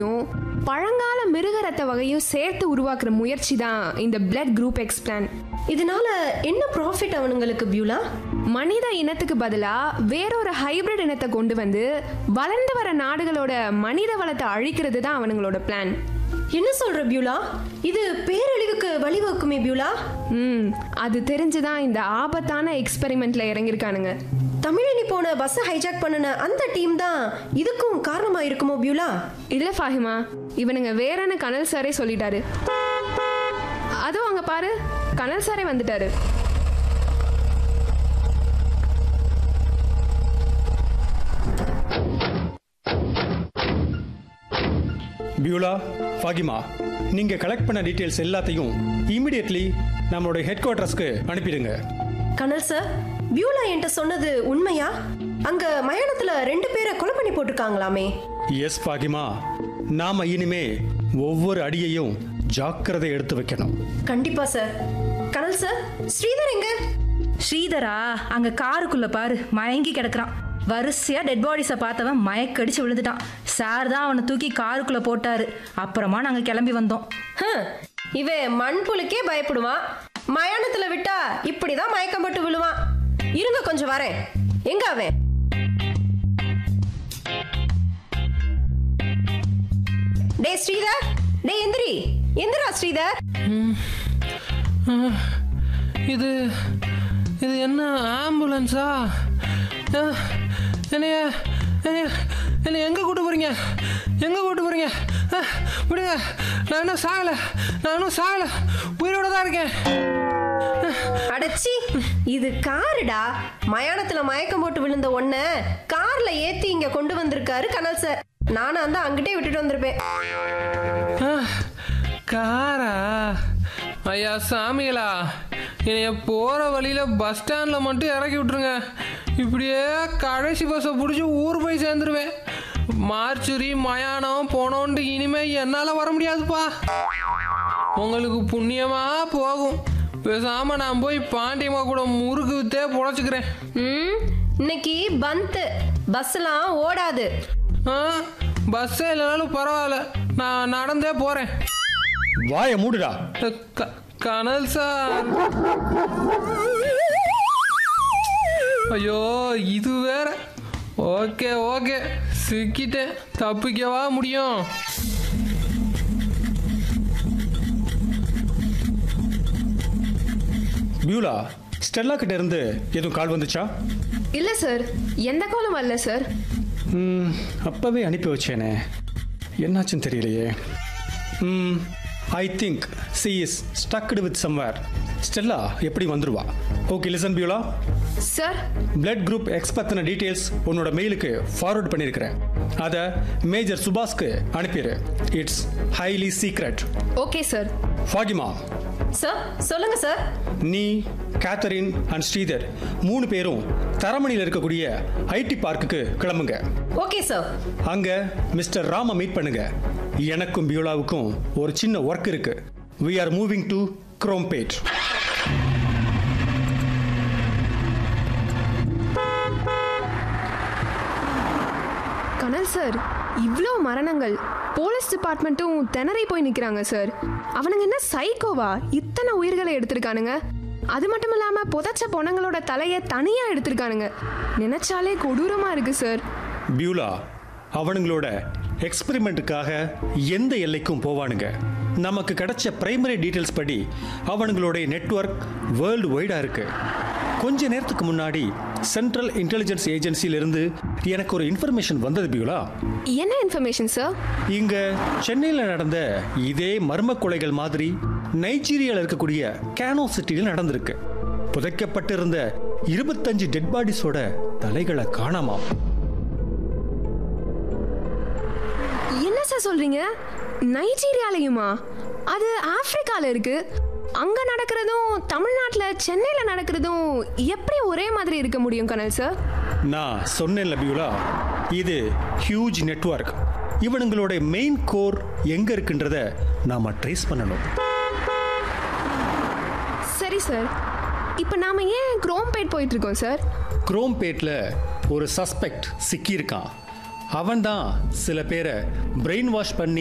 பழங்கால மிருக ரத்த வகையும் சேர்த்து உருவாக்குற முயற்சி தான் இந்த பிளட் குரூப் எக்ஸ் பிளான் இதனால என்ன ப்ராஃபிட் அவனுங்களுக்கு பியூலா மனித இனத்துக்கு பதிலா வேறொரு ஹைபிரிட் இனத்தை கொண்டு வந்து வளர்ந்து வர நாடுகளோட மனித வளத்தை அழிக்கிறது தான் அவனுங்களோட பிளான் என்ன சொல்ற பியூலா இது பேரழிவுக்கு வழிவகுக்குமே பியூலா ம் அது தெரிஞ்சுதான் இந்த ஆபத்தான எக்ஸ்பெரிமெண்ட்ல இறங்கியிருக்கானுங்க தமிழினி போன பஸ் ஹைஜாக் பண்ணின அந்த டீம் தான் இதுக்கும் காரணமா இருக்குமோ பியூலா இல்ல ஃபாஹிமா இவனுங்க வேறன்னு கனல் சாரே சொல்லிட்டாரு அதுவும் அங்க பாரு கனல் சாரே வந்துட்டாரு பியூலா ஃபாகிமா நீங்க கலெக்ட் பண்ண டீட்டெயில்ஸ் எல்லாத்தையும் இமிடியட்லி நம்மளோட ஹெட் குவார்ட்டர்ஸ்க்கு அனுப்பிடுங்க கனல் சார் பியூலா என்கிட்ட சொன்னது உண்மையா அங்க மயானத்துல ரெண்டு பேரை கொலை பண்ணி போட்டிருக்காங்களாமே எஸ் ஃபாகிமா நாம இனிமே ஒவ்வொரு அடியையும் ஜாக்கிரதை எடுத்து வைக்கணும் கண்டிப்பா சார் கனல் சார் ஸ்ரீதர் எங்க ஸ்ரீதரா அங்க காருக்குள்ள பாரு மயங்கி கிடக்குறான் வரிசையா டெட் பாடிஸை பார்த்தவன் மயக்கடிச்சு விழுந்துட்டான் சார் தான் அவனை தூக்கி காருக்குள்ள போட்டாரு அப்புறமா நாங்க கிளம்பி வந்தோம் ஹம், இவன் மண்புழுக்கே பயப்படுவான் மயானத்துல விட்டா இப்படிதான் மயக்கம் போட்டு விழுவான் இருங்க கொஞ்சம் வரேன் எங்க அவன் டே ஸ்ரீதர் டே எந்திரி எந்திரா ஸ்ரீதர் இது இது என்ன ஆம்புலன்ஸா அஹ், என்னைய என்னைய என்னை எங்கே கூட்டு போறீங்க எங்கே கூட்டு போறீங்க அஹ், விடுங்க நான் இன்னும் சாகலை நான் இன்னும் சாகலை உயிரோட தான் இருக்கேன் அடச்சி இது காருடா மயானத்துல மயக்கம் போட்டு விழுந்த ஒன்ன கார்ல ஏத்தி இங்க கொண்டு வந்திருக்காரு கனல் சார் நானும் அந்த அங்கிட்டே விட்டுட்டு வந்திருப்பேன் அஹ், காரா ஐயா சாமிகளா என்னைய போகிற வழியில் பஸ் ஸ்டாண்டில் மட்டும் இறக்கி விட்ருங்க இப்படியே கடைசி பஸ்ஸை பிடிச்சி ஊர் போய் சேர்ந்துருவேன் மார்ச்சுரி மயானம் போனோன்ட்டு இனிமே என்னால் வர முடியாதுப்பா உங்களுக்கு புண்ணியமாக போகும் பேசாம நான் போய் பாண்டியம்மா கூட முறுக்கு வித்தே பொழைச்சிக்கிறேன் ம் இன்னைக்கு பந்த் பஸ்லாம் ஓடாது ஆ பஸ்ஸே இல்லைனாலும் பரவாயில்ல நான் நடந்தே போகிறேன் வாயை மூடுடா கனல் சார் ஐயோ இது வேற ஓகே ஓகே சிக்கிட்டேன் தப்பிக்கவா முடியும் பியூலா ஸ்டெல்லா கிட்ட இருந்து எதுவும் கால் வந்துச்சா இல்ல சார் எந்த காலம் வரல சார் ம், அப்பவே அனுப்பி வச்சேனே என்னாச்சுன்னு தெரியலையே I think she is stucked with somewhere Stella எப்படி வந்துருவா okay listen Beulah sir blood group X பத்தின டீட்டெயில்ஸ் உன்னோட மெயிலுக்கு ஃபார்வர்ட் பண்ணியிருக்கிறேன் அதை மேஜர் சுபாஸ்க்கு அனுப்பிடு it's highly secret okay sir ஃபாகிமா சார் சொல்லுங்க சார் நீ கேத்தரின் அண்ட் ஸ்ரீதர் மூணு பேரும் தரமணியில் இருக்கக்கூடிய ஐடி பார்க்குக்கு கிளம்புங்க ஓகே சார் அங்க மிஸ்டர் ராம மீட் பண்ணுங்க எனக்கும் பியூலாவுக்கும் ஒரு சின்ன ஒர்க் இருக்கு we are moving to Chromepet கனல் சார் இவ்வளோ மரணங்கள் போலீஸ் டிபார்ட்மெண்ட்டும் திணறி போய் நிற்கிறாங்க சார் அவனுங்க என்ன சைக்கோவா இத்தனை உயிர்களை எடுத்திருக்கானுங்க அது மட்டும் இல்லாமல் புதைச்ச பொணங்களோட தலையை தனியாக எடுத்திருக்கானுங்க நினைச்சாலே கொடூரமாக இருக்கு சார் பியூலா அவனுங்களோட எக்ஸ்பெரிமெண்ட்டுக்காக எந்த எல்லைக்கும் போவானுங்க நமக்கு கிடைச்ச பிரைமரி டீட்டெயில்ஸ் படி அவனுங்களுடைய நெட்வொர்க் வேர்ல்டு வைடாக இருக்கு கொஞ்ச நேரத்துக்கு முன்னாடி சென்ட்ரல் இன்டெலிஜென்ஸ் ஏஜென்சியிலிருந்து எனக்கு ஒரு இன்ஃபர்மேஷன் வந்தது பியூலா என்ன இன்ஃபர்மேஷன் சார் இங்க சென்னையில் நடந்த இதே மர்ம கொலைகள் மாதிரி நைஜீரியாவில் இருக்கக்கூடிய கேனோ சிட்டியில் நடந்திருக்கு புதைக்கப்பட்டிருந்த இருபத்தஞ்சு டெட் பாடிஸோட தலைகளை காணாமாம் என்ன சார் சொல்றீங்க நைஜீரியாலையுமா அது ஆப்பிரிக்கால இருக்கு அங்க நடக்கிறதும் தமிழ்நாட்டுல சென்னையில நடக்கிறதும் எப்படி ஒரே மாதிரி இருக்க முடியும் கனல் சார் நான் சொன்னேன்ல பியூலா இது ஹியூஜ் நெட்வொர்க் இவனுங்களோட மெயின் கோர் எங்க இருக்குன்றத நாம ட்ரேஸ் பண்ணணும் சரி சார் இப்போ நாம ஏன் குரோம்பேட் போயிட்டு இருக்கோம் சார் குரோம்பேட்ல ஒரு சஸ்பெக்ட் சிக்கியிருக்கான் அவன்தான் சில பேரை பிரெயின் வாஷ் பண்ணி